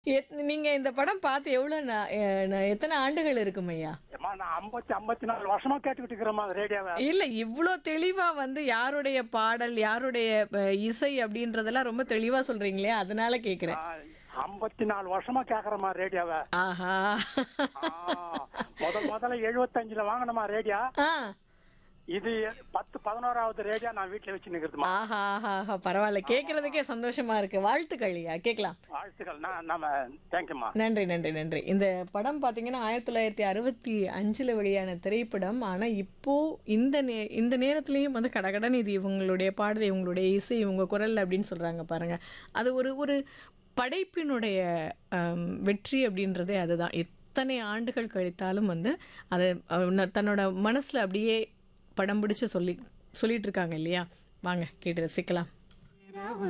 எத் நீங்க இந்த படம் பார்த்து எவ்வளோ நா- அஹ் நா- எத்தனை ஆண்டுகள் இருக்கும் ஐயா ஏம்மா நான் ஐம்பத்தி ஐம்பத்தி நாலு வருஷமா கேட்டுக்கிட்டு இருக்கிறேம்மா அந்த ரேடியோவை இல்ல இவ்ளோ தெளிவா வந்து யாருடைய பாடல் யாருடைய அஹ், இசை அப்படின்றதெல்லாம் ரொம்ப தெளிவா சொல்றீங்களே அதனால கேக்குறேன் ஐம்பத்தி நாலு வருஷமா கேக்குறேம்மா ரேடியோவை ஆஹா ஆ, முதல் முதல்ல எழுபத்தஞ்சுல வாங்கினமா ரேடியோ ஆ இது பத்து பதினோராவது ரேடியோ நான் வீட்டுல வச்சு நிக்கிறதுமா ஆஹா ஆஹா ஆஹா பரவாயில்ல கேட்கறதுக்கே சந்தோஷமா இருக்கு வாழ்த்துக்கள் ஐயா கேட்கலாம் வாழ்த்துக்கள் நான் நம்ம தேங்க்யூம்மா நன்றி நன்றி நன்றி இந்த படம் பார்த்தீங்கன்னா ஆயிரத்தி தொள்ளாயிரத்தி அறுபத்தி அஞ்சில் வெளியான திரைப்படம் ஆனால் இப்போ இந்த நே இந்த நேரத்துலையும் வந்து கடகடன் இது இவங்களுடைய பாடல் இவங்களுடைய இசை இவங்க குரல் அப்படின்னு சொல்கிறாங்க பாருங்க அது ஒரு ஒரு படைப்பினுடைய ஆம், வெற்றி அப்படின்றதே அதுதான் எத்தனை ஆண்டுகள் கழித்தாலும் வந்து அதை அஹ், தன்னோட மனசில் அப்படியே படம் பிடிச்சு சொல்லி சொல்லிட்டு இருக்காங்க இல்லையா வாங்க கேட்டு ரசிக்கலாம்